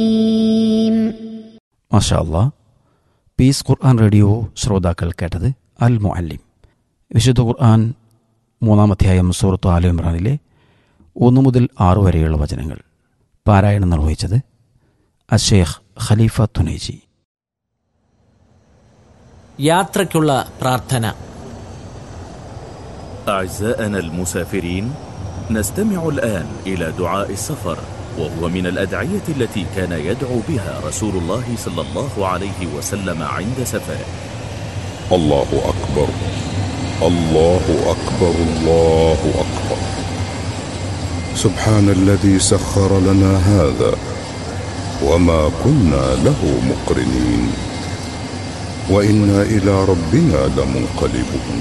മാഷാ അല്ലാ പീസ് ഖുർആൻ റേഡിയോ ശ്രോതാക്കൾ കേട്ടത് അൽ മുഅല്ലിം വിശുദ്ധ ഖുർആൻ മൂന്നാം അധ്യായം സൂറത്ത് ആലു ഇമ്രാനിലെ ഒന്ന് മുതൽ ആറ് വരെയുള്ള വചനങ്ങൾ പാരായണം നിർവഹിച്ചത് അഷേഖ് ഖലീഫ തുനേജി യാത്രയ്ക്കുള്ള പ്രാർത്ഥന أعزائنا المسافرين نستمع الآن إلى دعاء السفر وهو من الأدعية التي كان يدعو بها رسول الله صلى الله عليه وسلم عند سفره الله أكبر الله أكبر الله أكبر سبحان الذي سخر لنا هذا وما كنا له مقرنين وإنا إلى ربنا لمنقلبون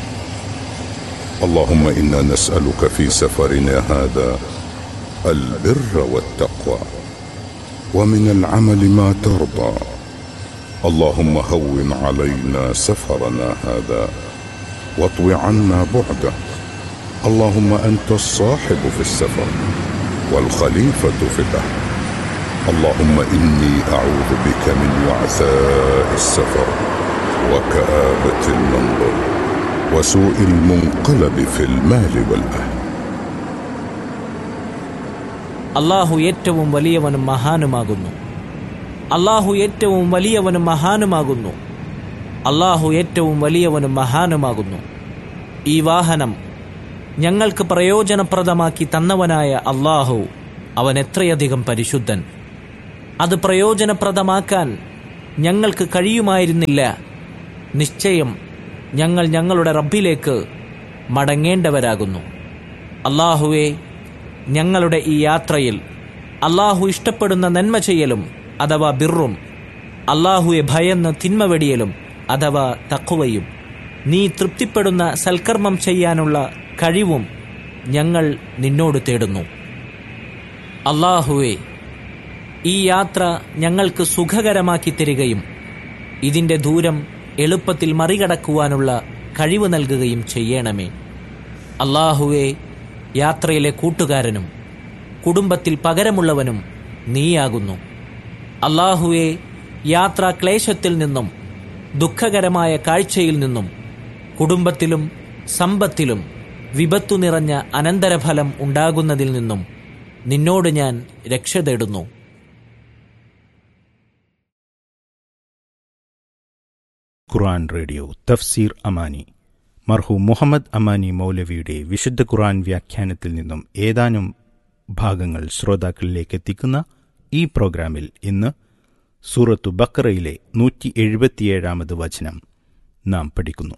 اللهم إنا نسألك في سفرنا هذا البر والتقوى ومن العمل ما ترضى اللهم هون علينا سفرنا هذا واطو عنا بعده اللهم انت الصاحب في السفر والخليفه في الاهل اللهم اني اعوذ بك من وعثاء السفر وكابه المنظر وسوء المنقلب في المال والاهل അള്ളാഹു ഏറ്റവും വലിയവനും മഹാനുമാകുന്നു അള്ളാഹു ഏറ്റവും വലിയവനും മഹാനുമാകുന്നു അള്ളാഹു ഏറ്റവും വലിയവനും മഹാനുമാകുന്നു ഈ വാഹനം ഞങ്ങൾക്ക് പ്രയോജനപ്രദമാക്കി തന്നവനായ അള്ളാഹു അവൻ എത്രയധികം പരിശുദ്ധൻ അത് പ്രയോജനപ്രദമാക്കാൻ ഞങ്ങൾക്ക് കഴിയുമായിരുന്നില്ല നിശ്ചയം ഞങ്ങൾ ഞങ്ങളുടെ റബ്ബിലേക്ക് മടങ്ങേണ്ടവരാകുന്നു അള്ളാഹുവെ ഞങ്ങളുടെ ഈ യാത്രയിൽ അള്ളാഹു ഇഷ്ടപ്പെടുന്ന നന്മ ചെയ്യലും അഥവാ ബിറും അള്ളാഹുവെ ഭയന്ന് തിന്മ വെടിയലും അഥവാ തക്കുവയും നീ തൃപ്തിപ്പെടുന്ന സൽക്കർമ്മം ചെയ്യാനുള്ള കഴിവും ഞങ്ങൾ നിന്നോട് തേടുന്നു അള്ളാഹുവെ ഈ യാത്ര ഞങ്ങൾക്ക് സുഖകരമാക്കി തരികയും ഇതിന്റെ ദൂരം എളുപ്പത്തിൽ മറികടക്കുവാനുള്ള കഴിവ് നൽകുകയും ചെയ്യണമേ അള്ളാഹുവെ യാത്രയിലെ കൂട്ടുകാരനും കുടുംബത്തിൽ പകരമുള്ളവനും നീയാകുന്നു അള്ളാഹുവെ യാത്രാ ക്ലേശത്തിൽ നിന്നും ദുഃഖകരമായ കാഴ്ചയിൽ നിന്നും കുടുംബത്തിലും സമ്പത്തിലും വിപത്തു നിറഞ്ഞ അനന്തരഫലം ഉണ്ടാകുന്നതിൽ നിന്നും നിന്നോട് ഞാൻ രക്ഷ തേടുന്നു ഖുർആൻ റേഡിയോ തഫ്സീർ അമാനി മർഹൂം മുഹമ്മദ് അമാനി മൗലവിയുടെ വിശുദ്ധ ഖുർആൻ വ്യാഖ്യാനത്തിൽ നിന്നും ഏതാനും ഭാഗങ്ങൾ ശ്രോതാക്കളിലേക്ക് എത്തിക്കുന്ന ഈ പ്രോഗ്രാമിൽ ഇന്ന് സൂറത്തു ബക്കറയിലെ നൂറ്റി എഴുപത്തിയേഴാമത് വചനം നാം പഠിക്കുന്നു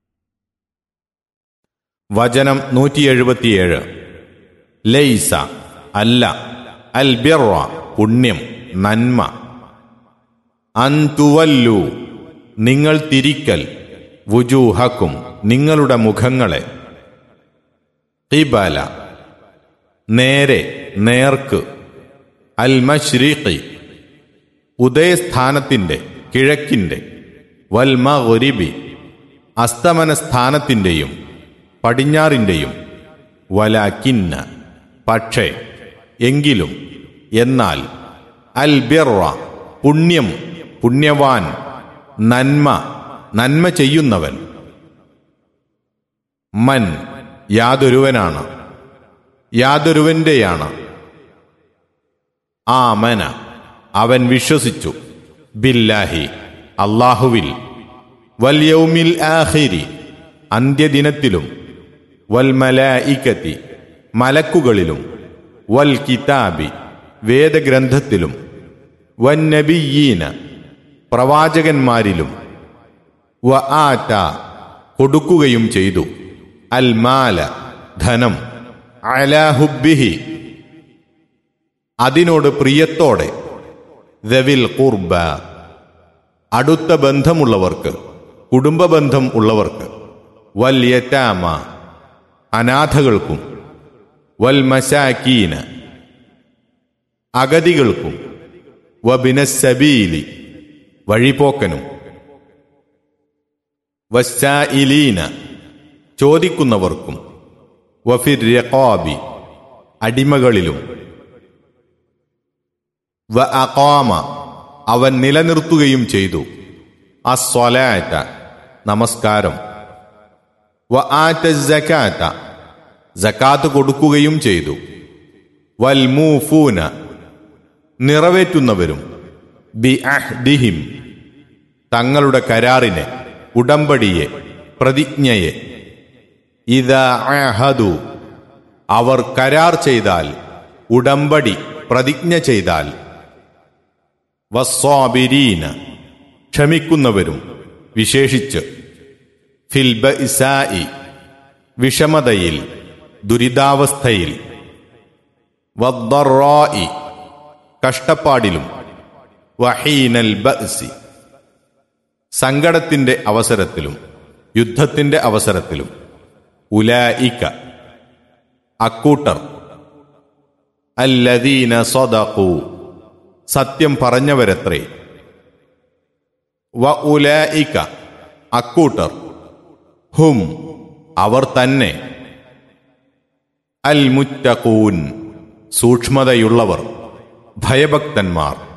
വചനം നൂറ്റി എഴുപത്തിയേഴ് ലൈസ അല്ല അൽ ബിറ പുണ്യം നന്മ അന്തുവല്ലു നിങ്ങൾ തിരിക്കൽ വുജൂഹക്കും നിങ്ങളുടെ മുഖങ്ങളെ ഖിബല നേരെ നേർക്ക് അൽ മഷ്രീഖി ഉദയസ്ഥാനത്തിന്റെ കിഴക്കിന്റെ വൽ മഗ്രിബി അസ്തമന സ്ഥാനത്തിന്റെയും പടിഞ്ഞാറിന്റെയും വലാക്കിന്ന പക്ഷേ എങ്കിലും എന്നാൽ അൽ ബിറ പുണ്യം പുണ്യവാൻ നന്മ നന്മ ചെയ്യുന്നവൻ മൻ യാതൊരുവനാണ് യാതൊരുവന്റെയാണ് ആമന അവൻ വിശ്വസിച്ചു ബില്ലാഹി അള്ളാഹുവിൽ വൽയൗമിൽ ആഖിരി അന്ത്യദിനത്തിലും വൽ മലായിക്കത്തി മലക്കുകളിലും വൽ കിതാബി വേദഗ്രന്ഥത്തിലും വന്നബിയീന പ്രവാചകന്മാരിലും വ ആറ്റ കൊടുക്കുകയും ചെയ്തു അൽ മാല ധനം അലാഹുബിഹി അതിനോട് പ്രിയത്തോടെ ദവിൽ കുർബ അടുത്ത ബന്ധമുള്ളവർക്ക് കുടുംബബന്ധം ഉള്ളവർക്ക് വൽ യറ്റാമ അനാഥകൾക്കും വൽ മശാക്കീന അഗതികൾക്കും വബിനസബീലി വഴിപോക്കനും വസ്സായിലീന ചോദിക്കുന്നവർക്കും വഫിർ രഖാബി അടിമകളിലും വ അഖാമ അവൻ നിലനിർത്തുകയും ചെയ്തു അസ്വലാറ്റ നമസ്കാരം വ ആറ്റ ജക്കാറ്റ ജക്കാത്ത് കൊടുക്കുകയും ചെയ്തു വൽ മൂഫൂന നിറവേറ്റുന്നവരും ബി അഹ്ദിഹിം തങ്ങളുടെ കരാറിനെ ഉടമ്പടിയെ പ്രതിജ്ഞയെ ഇതാ അഹദു അവർ കരാർ ചെയ്താൽ ഉടമ്പടി പ്രതിജ്ഞ ചെയ്താൽ വസ്വാബിരീന ക്ഷമിക്കുന്നവരും വിശേഷിച്ച് ഫിൽബ ഇസായി വിഷമതയിൽ ദുരിതാവസ്ഥയിൽ വദ്ദറായി കഷ്ടപ്പാടിലും വഹീനൽ ബഅസി സങ്കടത്തിന്റെ അവസരത്തിലും യുദ്ധത്തിന്റെ അവസരത്തിലും ഉലായിക്ക അക്കൂട്ടർ അല്ലദീന സ്വദഖു സത്യം പറഞ്ഞവരത്രേ വ ഉലായിക്ക അക്കൂട്ടർ ഹും അവർ തന്നെ അൽ മുറ്റഖൂൻ സൂക്ഷ്മതയുള്ളവർ ഭയഭക്തന്മാർ